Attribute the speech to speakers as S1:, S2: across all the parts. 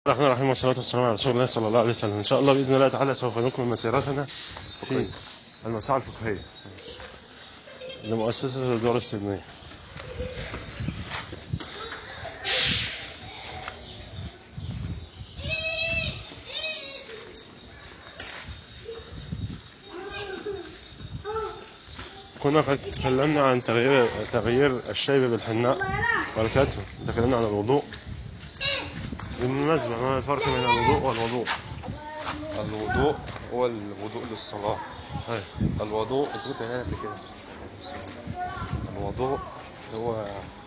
S1: الرحمن الرحيم والصلاة والسلام على رسول الله صلى الله عليه وسلم إن شاء الله بإذن الله تعالى سوف نكمل مسيرتنا في المساحة الفقهية لمؤسسة الدور السلمية كنا قد تكلمنا عن تغيير تغيير الشيب بالحناء والكتف تكلمنا عن الوضوء بالمناسبة ما الفرق بين الوضوء والوضوء
S2: الوضوء هو الوضوء للصلاة
S1: أي.
S2: الوضوء الوضوء هنا كده الوضوء هو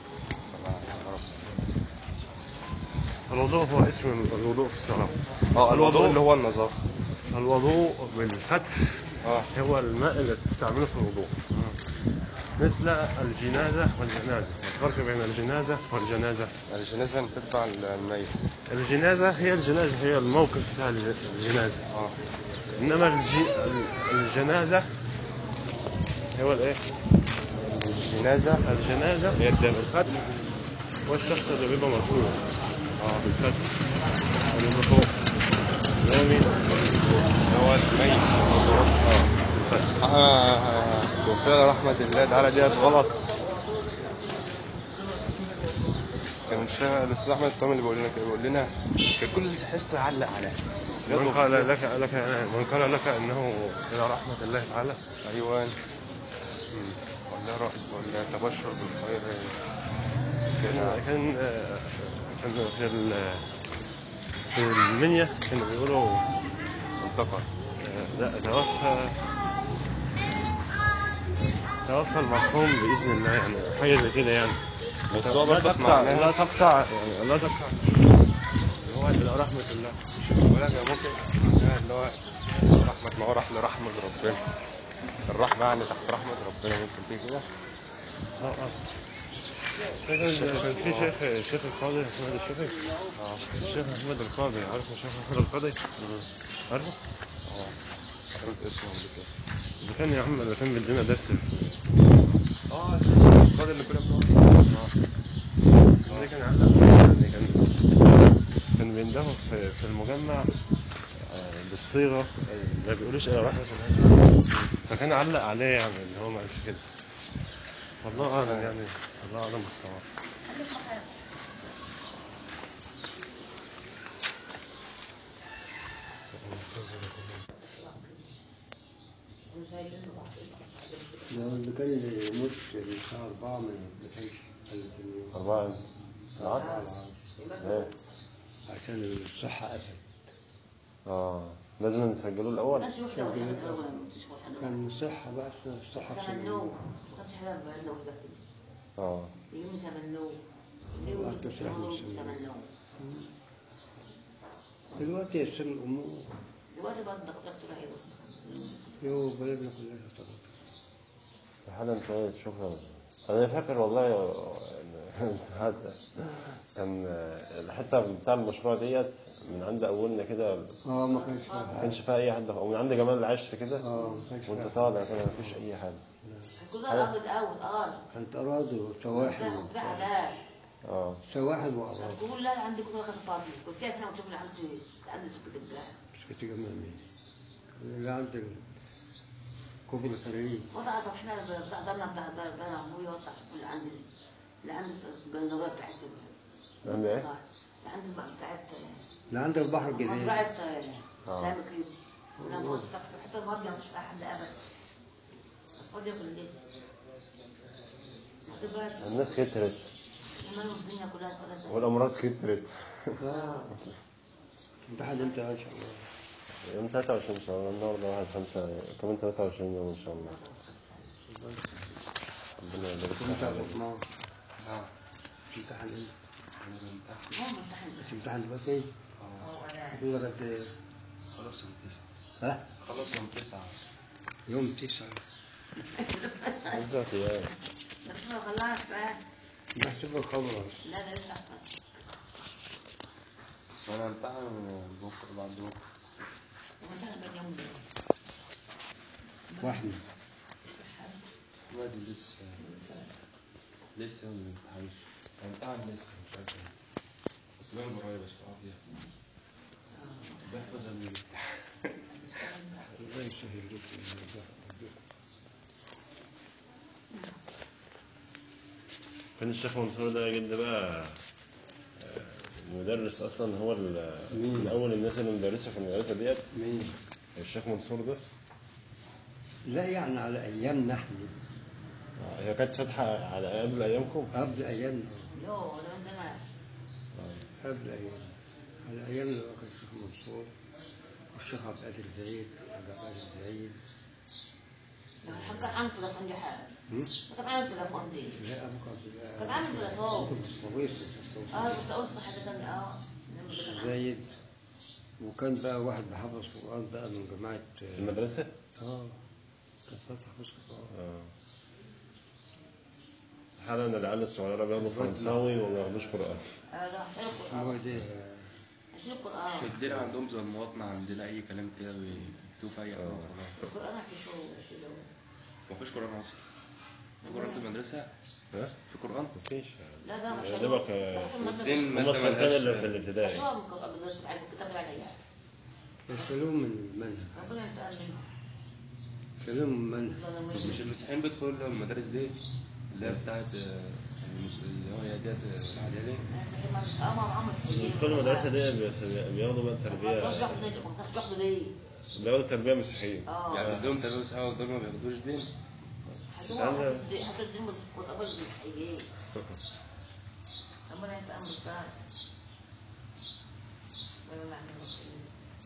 S1: الوضوء هو اسم الوضوء في الصلاة
S2: اه الوضوء
S1: الوضوء.
S2: اللي هو النظافة
S1: الوضوء بالفتح
S2: اه
S1: هو الماء اللي تستعمله في الوضوء مثل الجنازة والجنازة الفرق بين الجنازة والجنازة
S2: الجنازة بتتبع الميت
S1: الجنازة هي الجنازة هي الموقف بتاع الج- الجنازة
S2: اه
S1: إنما الجي... ال- الجنازة هو الإيه؟
S2: الجنازة
S1: الجنازة
S2: هي الدم
S1: الفتح والشخص اللي بيبقى مرفوع
S2: اه
S1: بالفتح اللي بيبقى فوق اللي هو مين؟
S2: اللي هو الميت
S1: اه بالفتح
S2: آه توفينا رحمة الله تعالى ديت غلط كان الشيخ الاستاذ احمد الطامي اللي بيقول لنا كده بيقول لنا كان كل حصه علق عليها يا
S1: من
S2: توفيق.
S1: قال لك لك من قال لك انه الى رحمه الله تعالى
S2: ايوان ولا رأي ولا تبشر بالخير كده
S1: كان آه، كان في ال- في المنيا كانوا بيقولوا
S2: منتقل
S1: آه، لا توفى توفى المرحوم باذن الله يعني حاجه زي كده يعني
S2: بس هو
S1: لا
S2: برضك
S1: تقطع لا
S2: معناها
S1: تقطع يعني لا تقطع اللي هو الى رحمه الله
S2: بقول لك ممكن معناها اللي هو رحمة ما هو رحمة رحمة ربنا الرحمة يعني تحت رحمة ربنا ممكن تيجي كده
S1: اه اه كان كان في شيخ الشيخ القاضي احمد الشافعي
S2: اه
S1: الشيخ احمد القاضي عارف الشيخ احمد القاضي عارفه
S2: اه قريت اسمه قبل كده
S1: ده كان يا عم ده كان بيدينا درس في
S2: اه القاضي اللي كنا بنقعد
S1: ده كان علق يعني كان كان بيندهوا في في المجمع آه، بالصيغه آه، ما بيقولوش ايه رحمه الله فكان علق عليه يعني اللي هو ما قالش كده والله اعلم يعني الله اعلم بالصواب
S3: لو اللي كان يموت الساعة 4 من الفجر
S1: أربعة
S3: العصر
S1: ايه
S3: عشان الصحة قفلت
S1: اه لازم نسجلوه الأول
S3: كان الصحة بقى الصحة
S4: تمنوه ما كانش حدا بأنه كده
S1: اه
S4: يوم تمنوه اللي
S3: الله
S4: هو
S3: تسلم
S4: تمنوه
S3: وسلم.
S4: تمنوه
S3: دلوقتي يسر الأمور
S4: دلوقتي بقى الدكتور طلع يبص
S3: يو بلدنا كلها تطلع
S1: الحالة انتهت شكرا أنا فاكر والله يعني هذا كان الحتة بتاع المشروع ديت من عند أولنا كده
S3: اه ما كانش فيها
S1: ما
S3: حاجة
S1: كانش فيها أي حد ومن عند جمال العشر كده
S3: اه ما كانش
S1: وأنت
S3: فيها
S1: طالع كده مفيش أي حاجة
S4: كل الأرض الأول أرض
S3: كانت أراضي وسواحل
S4: كان في حلال
S1: اه
S3: سواحل وأراضي
S4: تقول لا عندي كل كان فاضي قلت كيف انا وتشوف اللي عندي عندي سكت الجاه
S3: مش كنت جمامي اللي عند كوبري كريم
S4: وضع احنا بتاع دارنا بتاع دار دار ابويا وضع اللي عندي اللي عندي الجنزوات بتاعت
S1: عند إيه؟
S4: اللي عندي بقى بتاعت
S3: اللي عند البحر الجديد
S4: مزرعة
S1: آه.
S4: سامي كريم كنا نقعد تحت حتى فاضية مش فيها حد أبدا فاضية بالليل واخد بالك؟
S1: الناس كترت
S4: وما الدنيا كلها كلها
S1: والأمراض كترت
S3: اه امتحان امتى ان شاء الله
S1: يوم 23 إن شاء الله النهارده واحد خمسة كمان 23 يوم إن شاء الله ربنا يبارك
S3: امتى
S1: فيك.
S3: يا عثمان امتحان امتى
S4: هو مستحيل
S3: امتحان دلوقتي يقول لك قد ايه
S2: خلاص يوم تسعة
S3: ها
S2: خلاص يوم تسعة
S3: يوم تسعة
S1: تسعة أيام
S4: بس لو خلاص بقى
S3: بحسب الخبر
S4: لا ده لسه أحسن
S2: وانا امتحن بكرة بعد بكرة
S4: ومنتهى بقى يوم ده
S3: واحد
S2: ما دي لسه لسه ما امتحنش امتحن لسه مش عارف ايه. بس انا قريب اشتغل فيها
S3: يسهل جدا
S1: كان الشيخ منصور ده جد بقى آه، المدرس اصلا هو ال-
S3: مين؟
S1: من اول الناس اللي مدرسه في المدرسه ديت
S3: مين؟
S1: الشيخ منصور ده
S3: لا يعني على ايامنا احنا
S1: آه، هي كانت فاتحه على قبل ايامكم
S3: قبل ايامنا
S4: يو ده من زمان
S3: قبل ايامنا على ايامنا بقى كان الشيخ منصور والشيخ عبد القادر زايد عبد القادر زايد
S4: كان عامل تليفون دي حاجة
S3: هم؟
S4: كان عامل تليفون دي
S3: لا ابو عبد الله
S4: كان عامل تليفون
S3: طويس
S4: اه بس اول حاجة كان اه لما ده كان عامل.
S3: زايد وكان بقى واحد بحفظ قرآن بقى من جماعة
S1: المدرسه
S3: اه كان فاتح حفظ قرآن
S1: اه حالا العيال الصغيره بياخدوا فرنساوي وما بياخدوش قران
S4: اه ده عشان
S3: اسمه ايه
S4: القرآن
S3: ده
S4: عشان القرآن
S5: شدنا عندهم زي المواطنة عندنا أي كلام كده بيكتبوا في أي قناة وخلاص
S4: القرآن عشان شو شو
S5: مفيش قرآن أصلا في قرآن في المدرسة
S1: ها
S5: في قرآن
S1: مفيش
S4: لا ده
S1: يا
S4: عشان
S1: دوبك آه،
S5: والدين
S1: هم
S5: مادة
S1: السلطان
S5: ملهاش
S1: اللي في الابتدائي
S4: شو الكتاب العيال
S3: يسألوهم من المنهج
S4: ربنا ينتقم منهم
S3: يسألوهم من المنهج
S4: ظلمين.
S5: مش المسيحيين بيدخلوا المدارس دي اللي هي بتاعت آه، المس- اللي هو ديت آه، العادية دي
S4: المسيحيين ما- اه ما معاهم مسيحيين
S1: كل المدرسه دي بيس- بياخدوا بقى
S4: ما
S1: تربيه
S4: كانوش بياخدوا ليه- ما كانوش بياخدوا ليه
S1: بياخدوا تربيه مسيحيه
S4: اه
S5: يعني عندهم تربية مسيحية ودول ما بياخدوش دين
S4: حشوها حتى الدين وصبر المسيحيين ربنا ينتقم بالظاهر ولا نحن المسلمين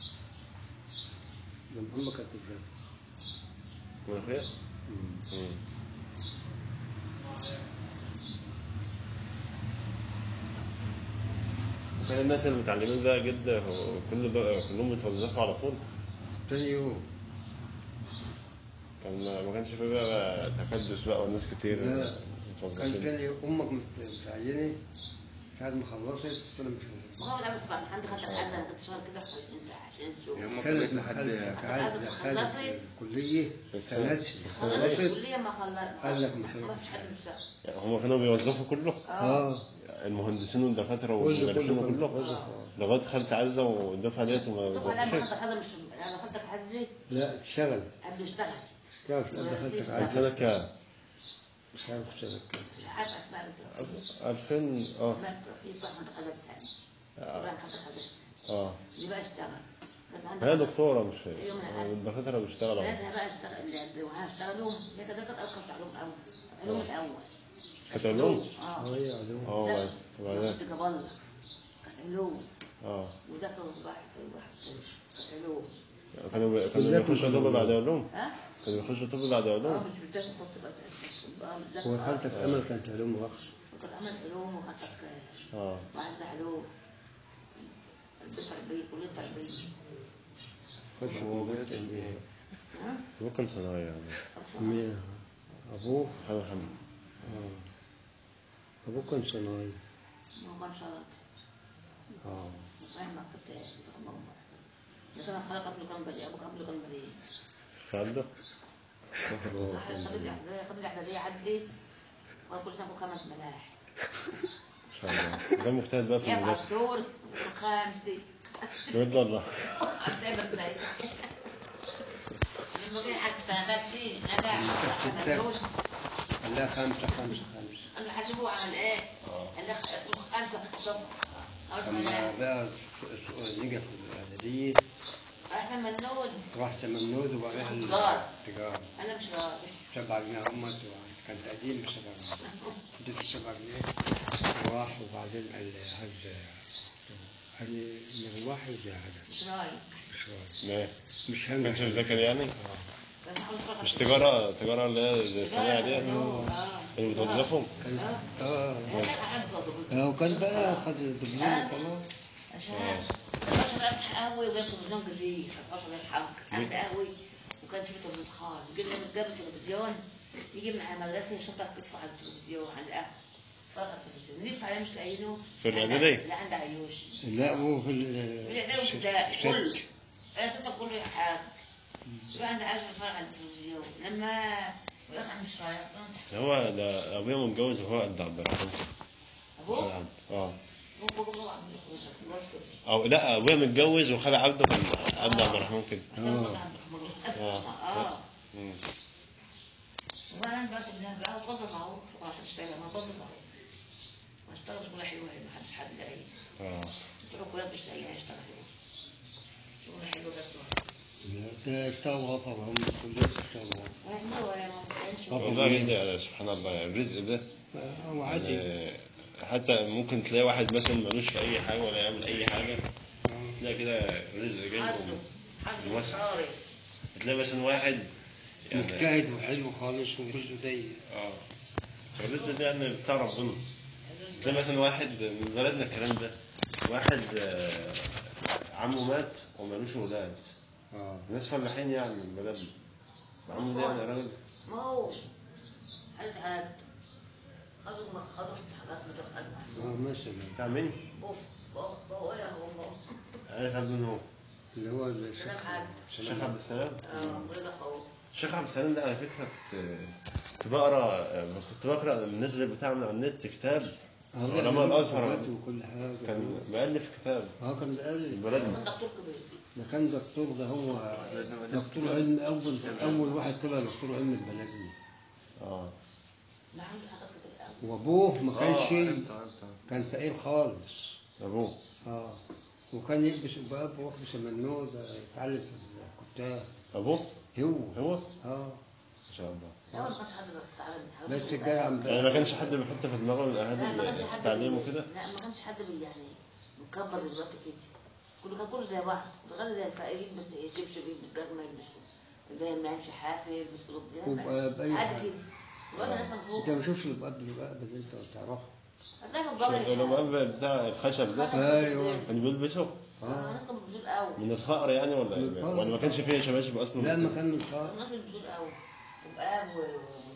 S3: لما هم كانت الجنة
S1: من اخويا مم. كان الناس المتعلمين بقى جدا هو كل بقى كلهم بيتوظفوا على طول
S3: تاني يوم
S1: كان ما ما كانش في بقى, بقى تكدس بقى والناس كتير
S3: لا كان
S1: متوظفين
S3: تاني يوم امك مت- متعينه ساعة ما خلصت استلم
S4: ما هو لا بس بعد عندي خدت عزة ما كنت شغال كده عشان انت عشان تشوف
S5: يوم ما
S3: سنة
S5: كنت
S3: ما
S5: لحد
S3: خلت عايز
S4: خلصت.
S3: دخلت الكلية سنة
S4: خلصت
S3: خلصت
S4: الكلية ما خلصت
S3: قال لك مش
S4: ما فيش حد بيشتغل
S1: يعني هم كانوا بيوظفوا كله
S3: اه
S1: المهندسين والدكاتره
S3: كله
S1: والمدرسين
S3: كله
S1: كله
S3: وظف.
S1: لغايه خالة عزه والدفعه ديت وما
S4: طب على ما
S1: بيوظفوش
S4: خدتك هذا مش انا خدتك عزي
S3: لا تشتغل
S4: قبل اشتغل
S3: تشتغل في قد دخلتك
S1: كان
S3: عايز
S1: سنه كام؟
S3: مش عارف سنة كام
S4: مش عارف اسماء بنت
S1: 2000 اه
S4: ما في واحد خدتك هذا بسنة واحد خدتك هذا بسنة
S1: اه
S4: اللي بقى اشتغل كانت عندك
S1: هي دكتوره مش
S4: يوم من الأحد.
S1: الدكاتره بيشتغلوا
S4: ساعتها بقى اشتغل اللي وهشتغلهم هي كانت كانت اكثر علوم اول علوم الاول
S1: كانت علوم؟
S4: اه
S3: هي علوم
S1: اه والله وبعدين
S4: كنت جبلة كانت علوم
S1: اه
S4: وذاكروا واحد واحد كانت علوم
S1: كانوا بي- كانوا بيخشوا طب بعد علوم
S4: ها؟
S1: كانوا بيخشوا طب بعد
S4: اه
S1: علوم
S4: مش بتذاكر خص بقى اه مش بتذاكر
S3: وخالتك امل كانت علوم واخر
S4: وكانت عملت علوم وخدتك
S1: اه
S4: وعز علوم التربية كلية تربية
S3: خش
S5: هو
S3: كلية
S5: بيت
S3: تربية.
S4: ها؟
S1: هو كان صناعي يعني
S3: مين ابوه
S1: خالد محمد
S3: اه ابوه كان صناعي
S4: ما هو كان شاطر
S3: اه
S4: فاهم ما كنت متخبر لكن انا خلق قبله كان بريء ابوك قبله كان بريء
S1: خالده
S3: ابوه
S4: خد
S3: كان
S4: الاعدادية خد الاعدادية عدلي وكل سنة كل خمس ملاح
S1: ما شاء الله ده مجتهد بقى في
S4: يقف على
S1: المذاكره
S4: السور خامسي
S1: بجد والله
S4: هتعمل ازاي؟ لما في حد سنوات دي نجاح مجنون
S3: قال لها خمسة خمسة خمسة
S4: انا حاسبه عمل ايه؟ قال لك خمسة في الصبح أول
S3: أما
S4: ملاح
S3: بقى السؤال نجح في الإعدادية
S4: راح مجنون
S3: راح تمنود وبعدها
S4: تجارة.
S3: التجارة
S4: انا مش راضي
S3: سبع جنيه أمت كان تقديم بسبع جنيه اديته سبع جنيه وراح وبعدين قال لي هز قال لي مروح وزي هذا
S4: مش راضي
S3: مش راضي
S1: ليه؟
S3: مش
S1: ما
S3: هنجح
S1: كانش مذاكر يعني
S4: كان حاول فقط
S1: مش تجاره تجاره اللي هي زي الصناعه
S4: تجارة
S1: ديت
S4: مجنون، اه
S1: كانوا بتوظفوا
S3: كان
S4: اه
S3: اه
S4: لا، عنده ضغوط.
S3: اه وكان بقى خد الدبلوم
S4: آه.
S3: وخلاص
S4: عشان 13 افتح قهوه وجاب تلفزيون جديد 13 يلحق عند قهوه وكان في تلفزيون خالص جيت لما جاب التلفزيون يجي مع المدرسه يشطح كتفه على التلفزيون على القهوه اتفرج على التلفزيون نفسه عليه مش لاقيينه
S1: في الإعدادية؟
S4: لا عند عيوش
S3: لا هو في
S4: في الاعدادي وفي الابتدائي كله انا شفت كل حاجه يروح عند عيوش بيتفرج على التلفزيون لما ويقع مش رايح
S1: هو ده ابويا متجوز وهو قد عبد الرحمن
S4: ابوه
S1: اه
S4: هو هو عم يقول
S1: او لا ابويا متجوز وخال عبده كان عند عبد الرحمن كده
S4: عشان
S3: آه.
S4: كنت عند الرحمن
S1: آه.
S4: اه
S1: مم.
S4: وانا بقى كنا بقى وظف اهو ما هتشتغل ما وظف اهو ما اشتغلش ولا حلوه ما حدش حد لاقي
S1: اه
S4: قلت له كلها مش لاقيين يشتغلوا شغل حلو بس
S3: لا اشتغلوا وفر هم كلهم اشتغلوا
S4: حلوه يا ما كانش
S3: طبعاً.
S1: والله جد يا سبحان الله يعني الرزق ده
S3: هو عادي
S1: يعني حتى ممكن تلاقي واحد مثلا ملوش في اي حاجه ولا يعمل اي حاجه
S3: آه.
S1: تلاقي كده رزق جاي
S4: حظه
S1: له.
S4: حظه
S1: واسع.
S4: صاري
S1: تلاقي مثلا واحد يعني
S3: مجتهد وحلو خالص ورزقه ضيق
S1: اه الرزق ده يعني بتاع ربنا تلاقي مثلا واحد من بلدنا الكلام ده واحد آه، عمه مات ومالوش ولاد
S3: اه
S1: الناس فلاحين يعني من بلدنا عمه ده يعني راجل
S4: ما هو حد حد خدوا ما خدوا حاجات من القلب
S3: اه مثلا
S1: بتاع مين؟
S4: بوف بوف بوف يا هو بوف
S1: عارف عبد مين هو؟
S3: اللي هو الشيخ
S4: سلام عليكم.
S1: الشيخ عبد السلام
S4: اه ولد اخوه
S1: الشيخ عبد السلام ده على فكرة كنت كنت بقرا كنت بقرا منزل بتاع من على النت كتاب علماء الازهر
S3: وكل حاجه
S1: كان مؤلف كتاب
S3: اه كان بقال
S1: بلدنا
S4: كان دكتور كبير
S3: ده كان دكتور ده هو دكتور علم اول اول واحد طلع دكتور علم البلدني
S1: اه
S4: ما عنده حاجات كتير قوي
S3: وابوه ما
S1: آه،
S3: كانش
S5: عرفت عرفت
S3: كان فقير خالص
S1: ابوه
S3: اه وكان يلبس باب ويلبس منو ده يتعلم في الكتاب
S1: ابوه
S3: هو
S1: هو
S3: اه
S1: ما شاء الله
S4: لا ما كانش حد بيستعلم حاجات
S3: بس
S4: كتير
S3: الجاي
S4: قوي.
S3: عم
S1: يعني ما كانش حد بيحط في دماغه
S4: لا ما كانش
S1: الاهالي
S4: حد
S1: التعليم
S4: بي-
S1: وكده
S4: لا ما كانش حد بي يعني مكبر دلوقتي كده كله كان كله زي بعض كله زي الفقير بس يشبشب يلبس جزمه يلبس زي ما يمشي حافي يلبس كله
S3: وبقى بأي حاجة.
S4: عادي كده دلوقتي الناس
S3: انت
S4: مفروض
S3: ما شوفش الاب الاب اللي انت بتعرفه
S4: هتلاقي الجبر
S1: لو قبل بتاع الخشب ده
S3: ايوه
S1: كان بيلبسه
S4: اه الناس كانوا بيلبسوا قوي
S1: من الفقر يعني ولا
S3: من
S1: إيه؟
S3: الفقر.
S1: ولا ما كانش فيه شباشب اصلا
S3: لا ما كان من الفقر
S4: الناس بيلبسوا قوي وبقى و...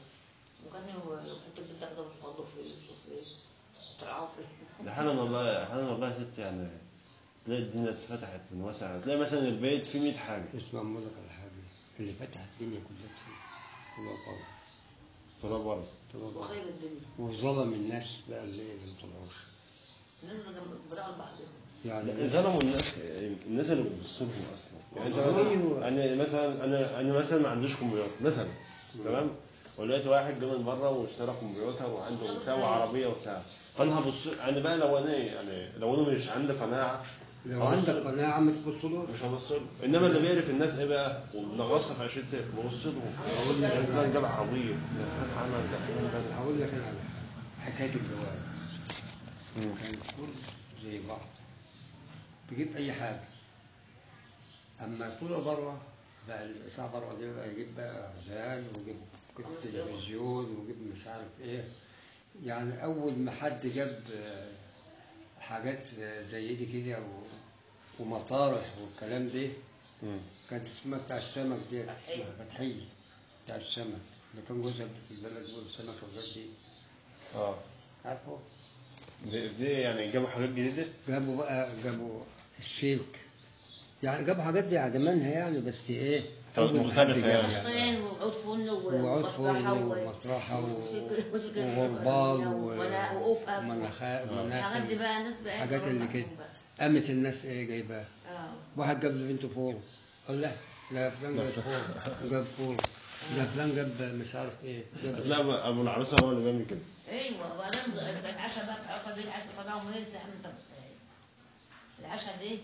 S4: وكانوا يحطوا البتاع ده ويفضوا فيه يلبسوا فيه يطلعوا فيه
S1: ده حالا والله حالا والله يا ست يعني تلاقي الدنيا اتفتحت من واسع تلاقي مثلا البيت فيه 100 حاجه
S3: اسمع اقول لك على حاجه اللي فتح الدنيا كلها هو الله
S1: تراب ورد
S3: تبارك
S4: وخير الدنيا
S3: وظلم الناس بقى اللي اللي ما طلعوش
S4: الناس اللي بدأوا لبعضهم
S3: يعني
S1: ظلموا الناس الناس اللي بتبص لهم اصلا يعني انت
S3: أيوة.
S1: مثلا انا مثلا انا انا مثلا ما عنديش كمبيوتر مثلا تمام ولقيت واحد جه من بره واشترى كمبيوتر وعنده بتاع وعربيه وبتاع فانا هبص انا بقى لو انا يعني لو انا مش عندي قناعه
S3: لو
S1: هبص
S3: عندك
S1: له.
S3: قناعه ما تبصلوش
S1: مش هبص له انما اللي بيعرف الناس ايه بقى وبنغصف 20 سنه ببص له اقول لك فلان جاب عربيه ده فلان عمل ده فلان ده
S3: هقول لك انا على حاجه حكايه الجواز
S1: مم.
S3: كان كل زي بعض تجيب اي حاجه اما طلع بره بقى البتاع بره دي بقى يجيب بقى غزال ويجيب تلفزيون ويجيب مش عارف ايه يعني اول ما حد جاب آه، حاجات زي دي كده و- ومطارح والكلام ده
S1: مم.
S3: كانت اسمها بتاع السمك دي
S4: فتحية.
S3: اسمها فتحية بتاع السمك اللي كان جوزها في البلد يقول السمك والحاجات دي
S1: اه
S3: عارفه
S1: دي, دي يعني جابوا حاجات جديده
S3: جابوا بقى جابوا السلك يعني جابوا حاجات زي عدمانها يعني بس ايه
S1: طب
S3: أول ما
S1: مختلفة
S3: حد جاب
S1: يعني.
S4: طين وعود فن
S3: وعود فن
S4: ومطرحة و-
S3: ومطرحة و-
S4: وسكر- وسكر
S3: وغربال
S4: ومنا-
S3: و-
S4: وأوفة
S3: ومناخاء
S4: الحاجات دي
S3: مناخ
S4: بقى الناس بقى
S3: الحاجات اللي كده
S4: بقى.
S3: قامت الناس ايه جايباها
S4: اه
S3: واحد جاب لبنته فول قال لا لا فلان جاب فول جاب فول لا فلان جاب مش عارف ايه جاب
S1: لا ابو العروسه هو اللي بيعمل كده
S4: ايوه وبعدين العشاء بقى العشاء دي العشاء طلعوا من انت انت بتسهل العشاء دي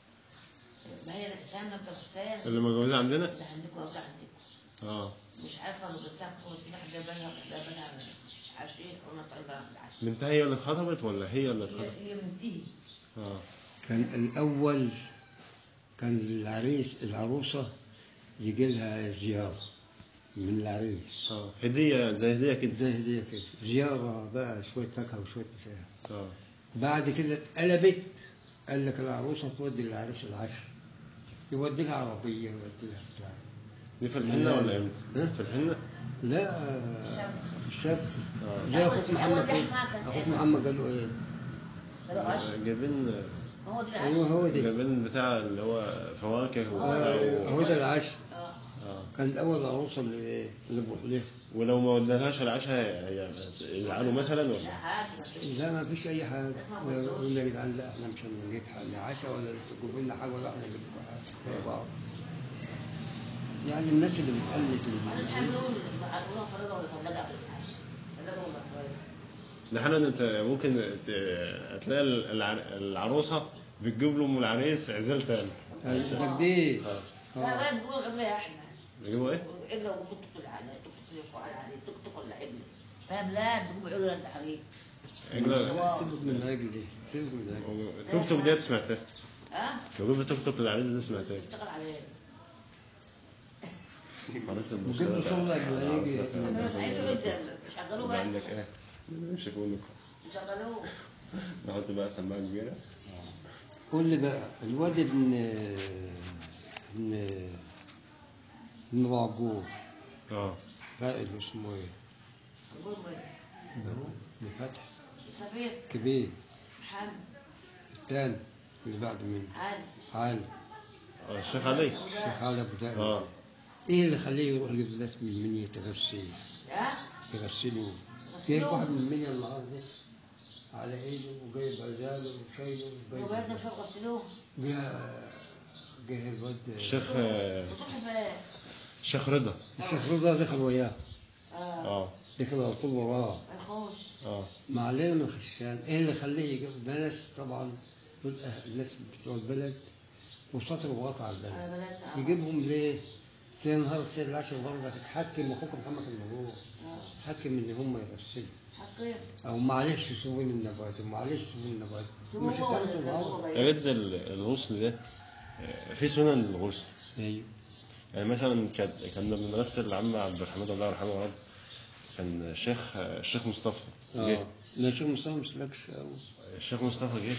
S4: ما هي الاسلام ده انت بتسهل
S1: اللي متجوزه عندنا
S4: ده عندكم او ده عندكم
S1: اه
S4: مش عارفه لو بتاع فول واحد جايبها جايبها عشرين وما طالبها العشاء
S1: بنتها هي اللي اتخطبت ولا هي اللي اتخطبت؟
S4: هي هي بنتي
S1: اه
S3: كان الأول كان العريس العروسة يجي لها زيارة من العريس
S1: اه هديه زي هديه كده
S3: زي هدية كده زيارة بقى شوية فاكهة وشوية بتاع
S1: اه
S3: بعد كده اتقلبت قال لك العروسة تودي للعريس العشاء يودي لها عربية يودي لها بتاع
S1: دي في الحنه ولا امتى؟
S3: ها؟
S1: في الحنه؟
S3: لا الشاب
S1: اه
S3: زي أخوك محمد كده أخوك محمد قال له إيه؟
S4: قالوا عشرة
S1: جايبين
S4: ما هو دي
S3: أيوه
S4: العشاء
S3: هو ده
S1: جايبين بتاع اللي هو فواكه
S3: آه،
S1: وبتاع
S3: هو
S1: و-
S3: ده العشاء
S4: اه
S1: اه
S3: كان الاول العروسه اللي اللي بروح لها
S1: ولو ما ودناهاش العشاء هي- هي- يزعلوا مثلا
S4: لا
S1: ولا
S4: عادي ما فيش
S3: لا ما فيش اي حاجه يقول لي يا جدعان لا احنا مش هنجيب حاجه عشاء ولا تجيبوا لنا حاجه ولا احنا نجيب لكم حاجه زي بعض يعني الناس اللي بتقلد
S4: معلش
S3: ال-
S4: حاجه نقول نقول فريضه ولا ثلاجه على العشاء ثلاجه ولا فريضه
S1: ده احنا انت ممكن ت- تلاقي الع- العروسه بتجيب له ام العريس عزال تاني
S3: ده جديد
S1: اه
S4: لا
S3: اه
S4: بقى تقول عجله يا احمد
S1: بيجيبوا ايه؟
S4: عجله وممكن تدخل على تدخل شويه على تدخل ولا عجله فاهم لا تجيب عجله انت حريق
S1: عجلة
S3: لا سيبك من العجل دي سيبك من العجل
S1: توك توك ديت سمعتها
S4: ها
S1: بجيب توك توك للعريس دي سمعتها
S4: تشتغل عليه
S1: خلاص
S3: وجيب له شغلك هيجي
S4: هيجي قدامك شغلوه بقى
S1: عندك ايه؟ مش هقول
S4: شغلوه
S1: نحط بقى سماعه كبيره
S3: قول لي بقى الواد ابن ابن ابن رعبور
S1: اه
S3: فائد اسمه ايه؟
S4: المهم
S3: ابن فتح
S4: سفير
S3: كبير
S4: محمد
S3: الثاني اللي بعد منه
S4: عادي
S3: عالي
S1: اه الشيخ علي
S3: الشيخ علي ابو دقن
S1: اه
S3: ايه اللي خليه يروح يجيب ناس من المنيا تغسل
S4: ها
S3: يغسلوا جايب واحد من المنيا النهارده على ايده وجايب عزاله وشايله
S4: وبعدنا
S3: وجايب
S4: مش غسلوه
S3: جه جه الواد
S1: الشيخ آه،
S4: الصبح فين
S1: الشيخ رضا
S3: الشيخ رضا دخل وياه
S4: اه
S1: اه
S3: دخل على طول وراه
S4: ما يخش
S1: اه
S3: ما علينا من خشان ايه اللي خليه يجيب ده ناس طبعا دول أهل- الناس بتوع البلد وسطر وغطى على البلد
S4: انا بلدت آه.
S3: يجيبهم ليه؟ تلاقي نهار السيد العاشر برضه تتحكم اخوك محمد المبروك
S4: آه.
S3: تتحكم ان هم يغسلوا
S4: حقير
S3: او معلش سيبوني النبات ومعلش سيبوني النبات
S4: سيبوه
S3: مش
S4: هو ولا
S3: هتاخدوا
S4: سيبوه
S3: الأرض.
S4: ضيق.
S1: يا جد ال- الغسل ده آه، في سنن الغسل
S3: ايوه
S1: يعني مثلا كان كان من مدرسة العم عبد الحميد الله يرحمه يا رب كان الشيخ الشيخ مصطفى جه
S3: اه لا شوف مصطفى مسلكش أو.
S1: الشيخ مصطفى جه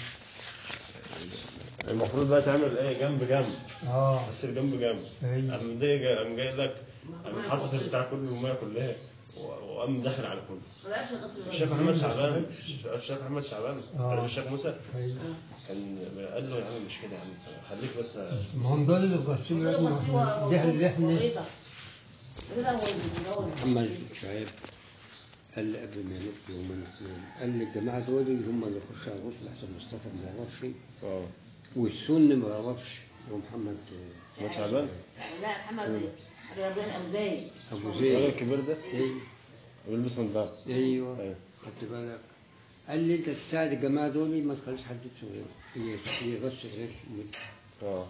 S1: المفروض بقى تعمل ايه جنب جنب
S3: اه
S1: تصير جنب جنب
S3: أيوة.
S1: قام ده جا- قام جاي لك قام حاطط البتاع كله الميه كلها و- وقام داخل على كله
S4: ما بقاش يغسل
S1: الشيخ محمد شعبان الشيخ محمد شعبان
S3: آه.
S1: كان الشيخ موسى
S3: ايوه
S1: كان قال له يا عم مش كده يا عم خليك بس
S3: ما هم دول اللي غسلوا يا ابني ده اللي احنا
S4: رضا رضا هو اللي هو اللي-
S3: محمد شعيب قال لي قبل ما يموت يومين اثنين قال لي الجماعه دول هم اللي يخشوا على الغسل احسن مصطفى ما يعرفش
S1: اه
S3: والسن ما يعرفش ومحمد
S1: محمد شعبان
S4: لا محمد رياضيان ابو زيد
S3: ابو
S1: الراجل
S3: زيد
S1: الكبير ده
S3: ايوه
S1: بيلبس نظاره
S3: ايوه
S1: أيوة.
S3: خدت بالك قال لي انت تساعد الجماعه دول ما تخليش حد يدخل غير يس- يغسل غير
S1: اه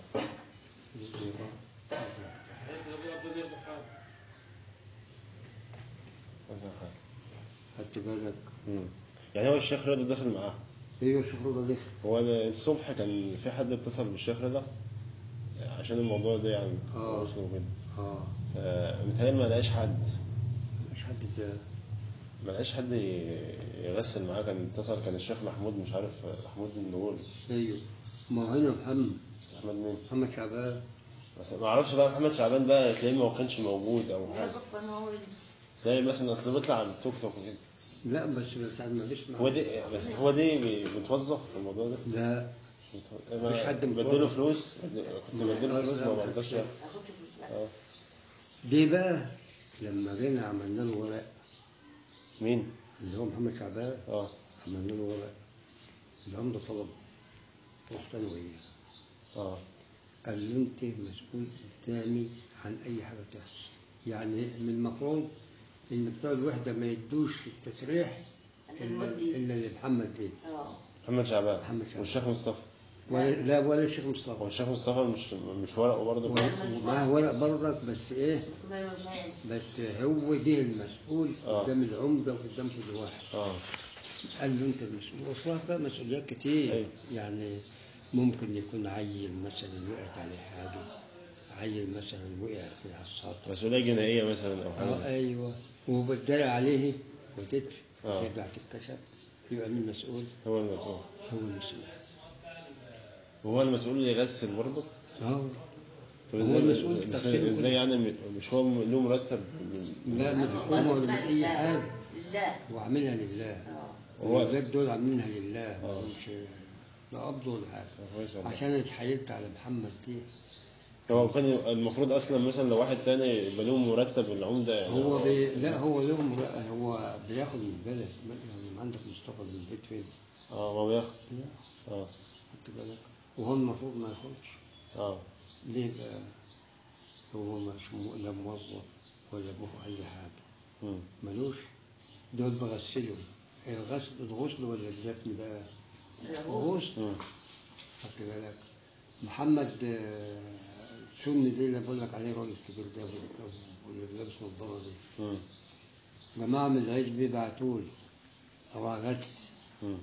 S3: خدت بالك
S1: مم. يعني هو الشيخ رضا دخل معاه
S3: ايوه الشغل ده لسه
S1: هو أنا الصبح كان في حد اتصل بالشيخ رضا عشان الموضوع ده يعني
S3: آه.
S1: وصل وكده
S3: اه
S1: آه، متهيألي ما لقاش حد
S3: مش حد زاد
S1: ما لقاش حد ي- يغسل معاه كان اتصل كان الشيخ محمود مش عارف محمود النور
S3: ايوه ما هو هنا محمد
S1: محمد مين
S3: محمد شعبان
S1: بس ما اعرفش بقى محمد شعبان بقى تلاقيه ما كانش موجود او حاجه تلاقي مثلا اصل بيطلع على التوك توك وكده
S3: لا بس بس ما بيسمع
S1: هو دي بس هو دي بي- متوظف في الموضوع ده
S3: لا
S1: ما-
S3: مفيش حد
S1: بديله
S3: متوظف.
S1: فلوس كنت بديله فلوس ما برضاش ياخد. اه
S3: دي بقى لما جينا عملنا له ورق
S1: مين؟
S3: اللي هو محمد شعبان
S1: اه
S3: عملنا له ورق العمدة طلب رحت انا وياه
S1: اه
S3: قال له انت مسؤول قدامي عن اي حاجه تحصل يعني من المفروض ان بتوع الوحده ما يدوش التسريح الا الا لمحمد دي
S1: محمد شعبان
S3: محمد شعبان.
S1: والشيخ مصطفى
S3: ولا لا ولا الشيخ
S1: هو
S3: مصطفى
S1: الشيخ مصطفى مش مش ورقه برضه
S3: ومعاه ورق برضك بس ايه بس هو دي المسؤول
S1: آه.
S3: قدام العمده وقدام كل واحد
S1: اه
S3: قال له انت المسؤول وصلها بقى مسؤوليات كتير
S1: أيوة.
S3: يعني ممكن يكون عيل مثلا وقعت عليه حاجه عيل مثلا وقع في على السطح
S1: مسؤوليه جنائيه مثلا او
S3: اه
S1: حاجه
S3: ايوه وبتداري عليه وتدفع
S1: آه.
S3: ترجع تتكشف يبقى مين مسؤول؟
S1: هو المسؤول
S3: هو المسؤول
S1: وهو المسؤول اللي يغسل برضه
S3: اه
S1: طب
S3: هو
S1: ازاي
S3: المسؤول
S1: ازاي,
S3: بتغسيل
S1: ازاي
S3: كل-
S1: يعني م- مش هو له مرتب
S3: لا من الحكومه ولا من اي حاجه
S4: لا
S3: هو عاملها لله
S4: اه
S1: هو-
S3: الولاد دول عاملينها لله ما
S1: آه.
S3: لهمش لا قبض ولا حاجه
S1: كويس والله.
S3: عشان اتحايلت على محمد دي
S1: هو كان المفروض اصلا مثلا لو واحد تاني يبقى له مرتب العمده يعني
S3: هو بي... لا هو لهم لا هو بياخد من البلد يعني عندك مصطفى من البيت فين؟
S1: اه ما بياخد
S3: لا
S1: اه
S3: خدت بالك وهو المفروض ما ياخدش
S1: اه
S3: ليه بقى؟ هو مش م- لا موظف ولا ابوه اي حاجه
S1: مم.
S3: ملوش دول بغسلهم الغسل الغسل ولا الدفن بقى؟
S4: الغسل.
S3: الغسل
S1: مم.
S3: خدت بالك محمد آه، سني دي اللي بقول لك عليه راجل كبير ده أبو- أبو- واللي لابس نظاره دي
S1: مم.
S3: جماعه من العزب بعتوا له او غسل
S1: مم.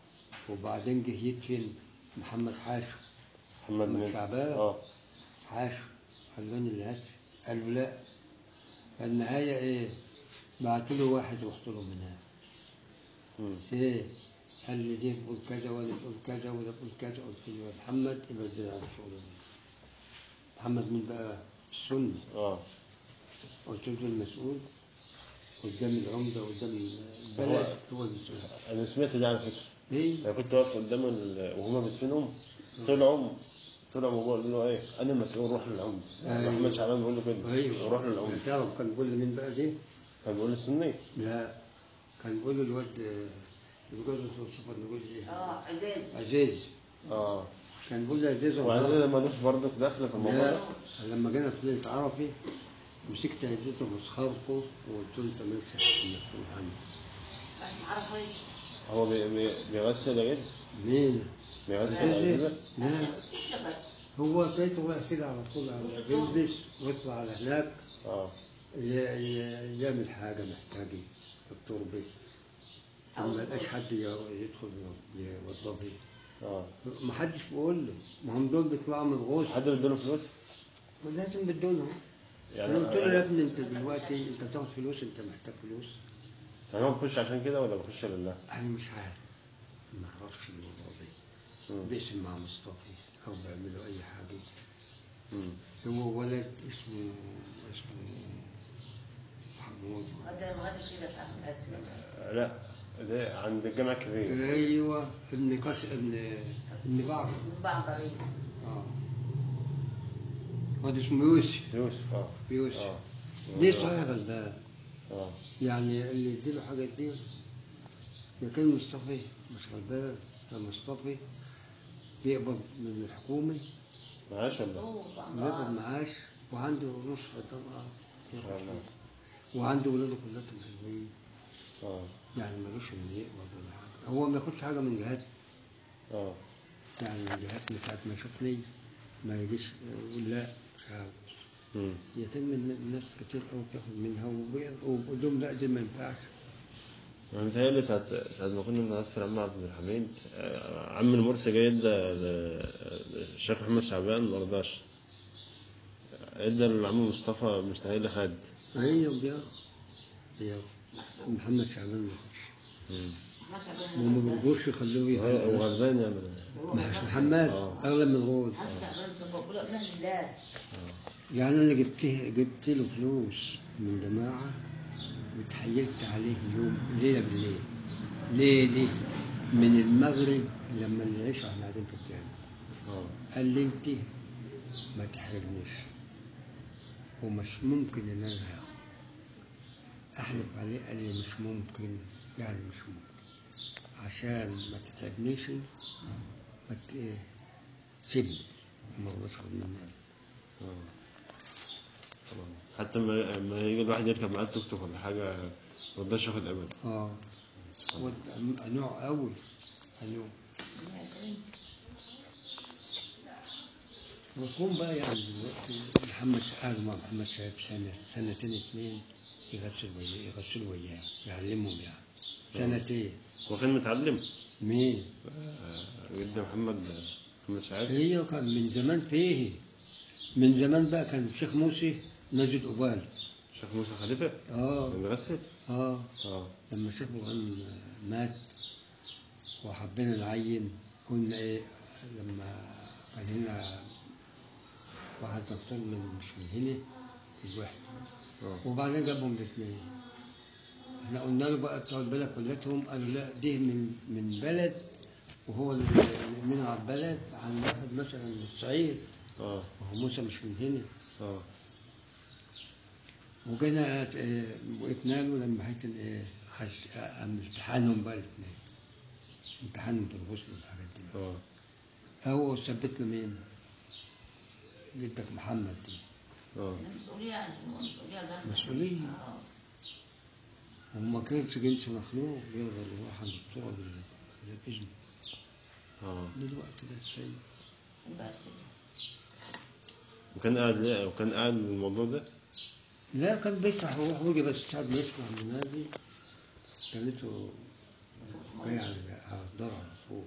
S3: وبعدين جه يدفن محمد حاشو
S1: محمد
S3: محمد
S1: مين؟
S3: شعبان.
S1: اه
S3: حاشو قال له انا اللي هدفن قال له لا فالنهايه ايه؟ بعتوا له واحد رحت له منها
S1: مم.
S3: ايه؟ قال لي دي بقول كذا ولا بقول كذا ولا بقول كذا قلت له يا محمد يبقى ادينا على الشغل ده. محمد مين بقى؟ السني
S1: اه
S3: قلت له المسؤول قدام العمده قدام البلد هو المسؤول
S1: انا سمعت دي على فكره
S3: ايه؟
S1: انا كنت واقف قدام ال... وهما بيدفنهم طلعوا طلعوا بابا قال له ايه انا مسؤول روح للعمده
S3: أيوة.
S1: محمد شعبان بيقول له كده
S3: ايوه
S1: روح للعمده
S3: تعرف كان بيقول لي مين بقى دي؟
S1: كان بيقول السني
S3: لا كان بيقول له الواد الواد مصطفى نقول ايه؟
S4: اه عزاز
S3: عزيز
S1: اه
S3: كان بيقول لي عزيز
S1: وعزيز مالوش برضه دخل في الموضوع
S3: لا
S1: ده
S3: لما جينا في ليله عرفي مسكت عزيز بمسخرته وقلت له انت مالكش حق انك تروح عني
S4: ما اعرف ايه
S1: هو بي... بي... بيغسل يا جد
S3: مين؟
S1: بيغسل
S3: عزيز
S1: العزيزة
S3: لا
S4: اشتغل
S3: هو لقيته واقف كده على طول على بيلبس ويطلع على هناك
S1: اه
S3: ي- ي- يعمل حاجه محتاجه في التربه ما لقاش حد ي- يدخل يوضبه
S1: اه
S3: ما حدش بيقول له ما هم دول بيطلعوا من الغوص
S1: حد بيديله فلوس
S3: لازم بدونهم
S1: يعني
S3: يعني قلت له يا
S1: يعني,
S3: ابني انت دلوقتي انت بتاخد فلوس انت محتاج فلوس
S1: يعني هو بيخش عشان كده ولا بيخش لله؟
S3: انا مش عارف ما اعرفش الموضوع ده
S1: مم.
S3: بيقسم مع مصطفى او بيعملوا اي حاجه
S1: مم.
S3: هو ولد اسمه اسمه محمود
S4: هذا الغد كده في عم الأسد
S1: لا ده عند الجامع الكبير
S3: ايوه ابن قس ابن ابن بعض
S4: بعضري
S3: اه واد اسمه يوسف
S1: يوسف اه
S3: يوسف
S1: اه
S3: ليه صحيح غلبان
S1: اه
S3: يعني اللي يديله حاجه يديله يا كان مصطفى مش غلبان ده مصطفى بيقبض من الحكومه
S1: معاش ولا
S4: أوه،
S3: بيقبض
S4: بعض.
S3: معاش وعنده نصف الطبقه
S1: ما شاء الله
S3: وعنده ولاده كلهم حلوين
S1: اه
S3: يعني ملوش انه يقبض ولا حاجه هو ما ياخدش حاجه من جهات
S1: اه
S3: يعني من جهات من ساعه ما يشوفني ما يجيش يقول لا مش عاوز
S1: مم.
S3: يتم إن ناس كتير قوي بتاخد منها وبي- وبقول لهم لا دي ما ينفعش
S1: انا متهيألي ساعة ساعة ما كنا بنأثر عم عبد الحميد آه، عم المرسي جاي ادى ل- الشيخ محمد شعبان ما رضاش ادى لعم مصطفى مستهيألي خد
S3: ايوه بياخد بياخد محمد شعبان ما ياخدش
S1: مم.
S4: ما شاء
S3: وما
S4: الله
S3: بيرضوش يخلوه
S1: وهو
S3: ياخد
S1: غلبان يعني
S3: ما هوش محمد
S1: آه.
S3: اغلى من الغول
S4: حتى تعبان بقول له لا لله
S3: يعني انا جبت جبت له فلوس من جماعه وتحيلت عليه يوم ليله بالليل ليلي من المغرب لما نعيش احنا قاعدين في الجامع
S1: اه
S3: قال لي انت ما تحرجنيش ومش ممكن ان انا هاخد احلف عليه قال لي مش ممكن يعني مش ممكن عشان ما تتعبنيش ما ت- إيه، سيبني ما رضاش اخد منك
S1: اه طبعا. حتى ما ما يجي الواحد يركب معاه التوك توك ولا حاجة ما رضاش ياخد ابدا
S3: اه ود- نوع قوي نوع ويكون بقى يعني دلوقتي محمد قعدوا مع محمد شهاب سنة سنتين اتنين يغسل وياه يغسل وياه يعلمهم يعني سنتين
S1: هو كان متعلم
S3: مين؟
S1: آه، جد محمد محمد سعاد
S3: هي كان من زمان فيه من زمان بقى كان الشيخ موسي نازل قبال
S1: شيخ موسى خليفة
S3: اه
S1: كان بيغسل
S3: اه
S1: اه
S3: لما الشيخ مغنم مات وحبينا نعين قلنا ايه لما كان هنا واحد دكتور من مش من هنا في الوحدة
S1: اه
S3: وبعدين جابهم الاثنين احنا قلنا له بقى بتوع البلد كلتهم قالوا لا ده من من بلد وهو اللي من على البلد عن واحد مثلا من الصعيد
S1: اه
S3: وهو موسى مش من هنا
S1: اه
S3: وجينا آه، وقفنا له لما حيت ايه خش آه، امتحانهم بقى الاثنين امتحانهم في الغسل والحاجات دي
S1: اه
S3: هو ثبت له مين؟ جدك محمد دي
S1: اه
S4: المسؤولية يعني المسؤولية جامدة
S3: مسؤولية.
S4: اه
S3: وما كانش جنس مخلوق يقدر يروح عند الدكتور بال- بالإذن
S1: اه
S3: دلوقتي ده السيد
S4: بس
S1: وكان قاعد ليه وكان قاعد من الموضوع ده
S3: لا كان بيسرح ويروح ويجي بس ساعات ما يسمع المنادي كانته جاي على على الدار على طول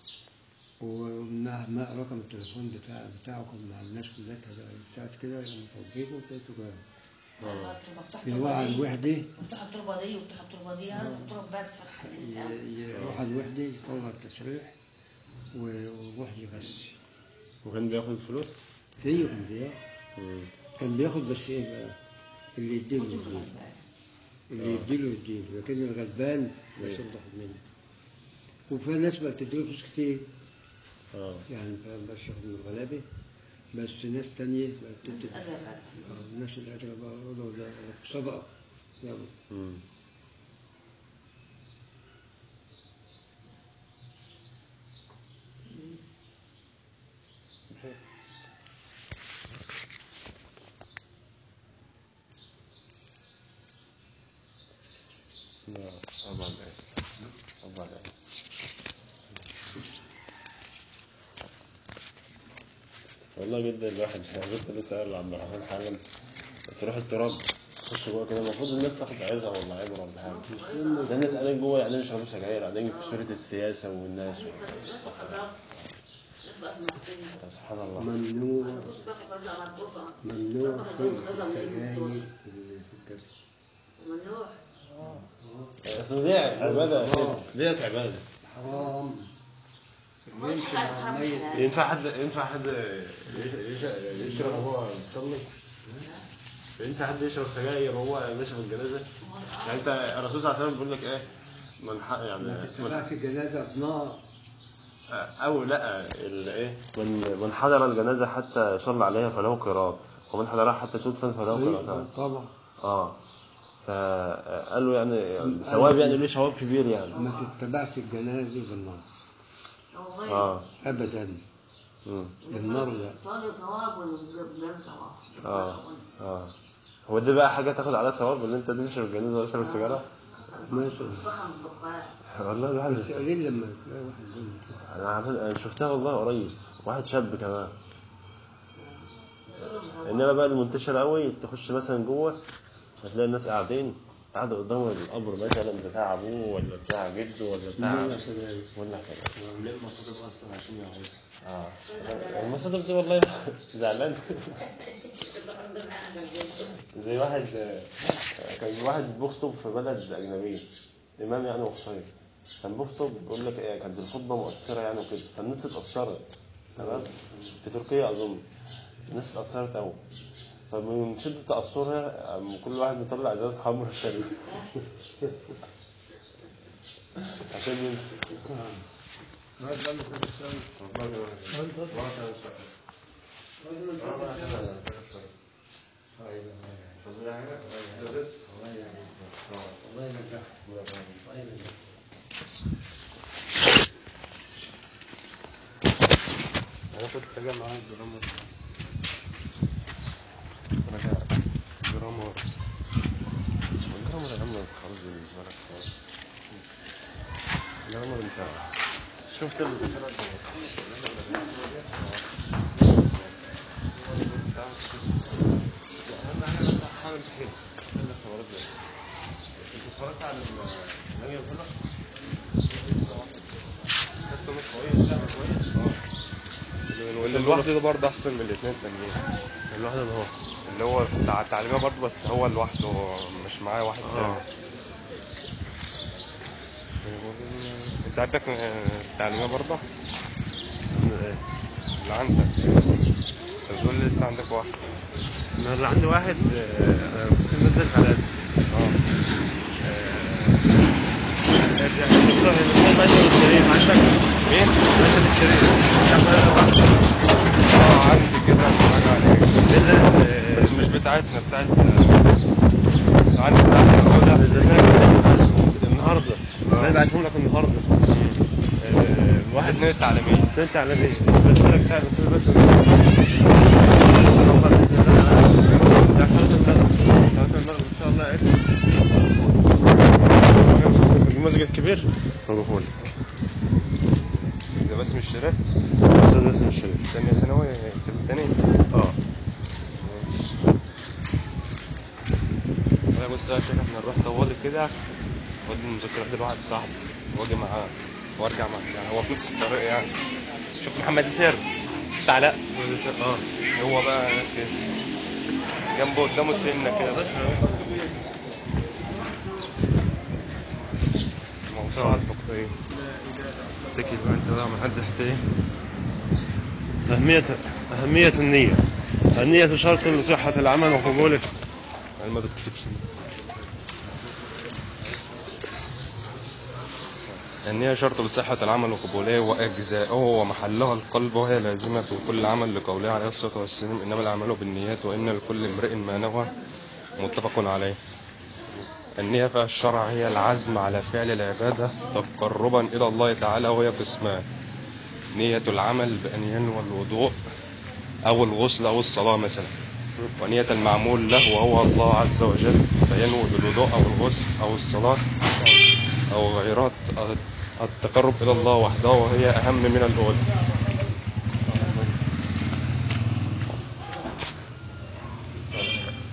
S3: وما رقم التليفون بتاع بتاعه كان مع الناس كلها كده ساعات كده يوم توجيهه وبقيته جاي
S4: مفتاح
S3: يروح على
S4: التربة دي
S3: الوحدة
S4: مفتاح التربة دي ومفتاح التربة دي انا التربة بس فتحت
S3: ي- يروح على الوحدة يطلع التسريح و- ويروح يغسل
S1: وكان بياخد فلوس
S3: ايوه كان بياخد
S1: مم.
S3: كان بياخد بس ايه بقى اللي يديله يديله اللي يديله يديله لكن الغلبان مش
S1: أيوة.
S3: تاخد منه وفي ناس بقى بتديله فلوس كتير
S1: اه
S3: يعني فاهم بس ياخد من الغلابة بس ناس تانية بقى بتدي
S4: أجل بقى.
S3: آه، الناس اللي قادرة بقى يقولوا ده ده صدقة يلا
S1: مم. لا طبعا ايه طبعا ايه والله جدا الواحد يعني لسه لسه قايل لعبد الرحمن حالا تروح التراب تخش جوه كده المفروض الناس تاخد عظه ولا عبره ولا حاجه ده الناس قاعدين جوه يعني يشربوا سجاير قاعدين في سوره السياسه والناس سبحان الله
S3: ممنوع ممنوع شرب السجاير في الدرس
S4: ممنوع
S1: اصل دي عباده ديت عباده
S3: حرام يمشي مع الميت
S1: ينفع حد ينفع حد يش- يش- يشرب وهو بيصلي ينفع حد يشرب سجاير وهو ماشي في الجنازه يعني انت الرسول صلى الله عليه وسلم بيقول لك ايه من حق يعني
S3: ما
S1: من
S3: تتبعش الجنازة بنار
S1: او لا ال- ايه من من حضر الجنازه حتى يصلى عليها فله قراط ومن حضرها حتى تدفن فله قراطان
S3: طبعا
S1: اه فقال له يعني ثواب يعني ليه ثواب كبير يعني
S3: ما تتبعش الجنازة بالنار
S1: اه
S3: أبدا
S1: مم.
S3: بالنار لا
S4: صلي ثواب ولا ثواب
S1: اه اه هو دي بقى حاجه تاخد عليها ثواب ان انت تمشي بالجنازه ولا تشرب سيجاره
S3: مثلا
S4: ضخم الدخان
S1: والله الواحد
S3: بس قليل لما تلاقي واحد بيعمل كده.
S1: انا عمل- أنا شفتها والله قريب واحد شاب كمان انما بقى المنتشر قوي تخش مثلا جوه هتلاقي الناس قاعدين قاعدة قدام القبر مثلا بتاع ابوه ولا بتاع جده ولا بتاع
S3: مولع سجاير.
S1: ولا سجاير
S5: ليه المصادر اصلا عشان يعرفوا
S1: اه المصادر دي والله زعلان زي واحد كان واحد بيخطب في بلد أجنبية إمام يعني مختلف كان بيخطب بيقول لك إيه كانت الخطبة مؤثرة يعني وكده فالناس اتأثرت تمام في تركيا أظن الناس اتأثرت أوي فمن شدة تأثرها قام كل واحد بيطلع إزاز خمر شرب عشان ينسى
S3: الله ينجح الله ينجح
S2: انا كنت راجع معاه الجرامر جرامر
S1: الجرامر يا عم خلاص بالنسبة لك خلاص الجرامر انت شفت الذاكرة أهم حاجة بس حاول تحل تحل الحوارات دي انت اتفرجت على النجم الفلق؟ خدت نص كويس لعب كويس؟ اه
S2: واللي لوحده ده برضه احسن من الاثنين التانيين
S1: الواحد اللي هو
S2: اللي هو بتاع التعليمية برضه بس هو لوحده مش معاه واحد
S1: اه
S2: تاني انت عندك التعليمية برضه
S1: ايه
S2: اللي عندك انت بتقول لي لسه عندك واحد
S1: انا اللي عندي واحد آه، ممكن ننزل حالات
S2: اه
S1: الدكتور باسل الشريف عندك
S2: مين؟
S1: باسل الشريف شغال
S2: اه عندي كده التعليمية
S1: انت على ايه؟ بس لك تعب بس بس ان شاء الله باذن الله بتاع صلاه المغرب صلاه المغرب ان شاء الله ايه في المسجد الكبير نروحوا لك
S2: ده بس مش شرف
S1: استاذ باسم الشريف
S2: ثانية ثانوي الترم التاني
S1: اه
S2: انا بص يا شيخ احنا نروح طوالي كده ودي المذكرات لواحد صاحبي واجي معاه وارجع معاه يعني هو في نفس الطريق يعني شفت محمد ياسر بتاع علاء
S1: اه
S2: هو بقى كده جنبه قدامه سنة كده بس موضوع الفقهية
S1: اتكل بقى انت بقى من حد تحت ايه أهمية أهمية النية النية شرط لصحة العمل وقبوله
S2: يعني ما بتكتبش النية شرط لصحة العمل وقبوله وأجزائه ومحلها القلب وهي لازمة في كل عمل لقوله عليه الصلاة والسلام إنما الأعمال بالنيات وإن لكل امرئ ما نوى متفق عليه النية في الشرع هي العزم على فعل العبادة تقربا إلى الله تعالى وهي قسمان نية العمل بأن ينوى الوضوء أو الغسل أو الصلاة مثلا ونية المعمول له وهو الله عز وجل فينوي بالوضوء أو الغسل أو الصلاة أو غيرها التقرب إلى الله وحده وهي أهم من الأولى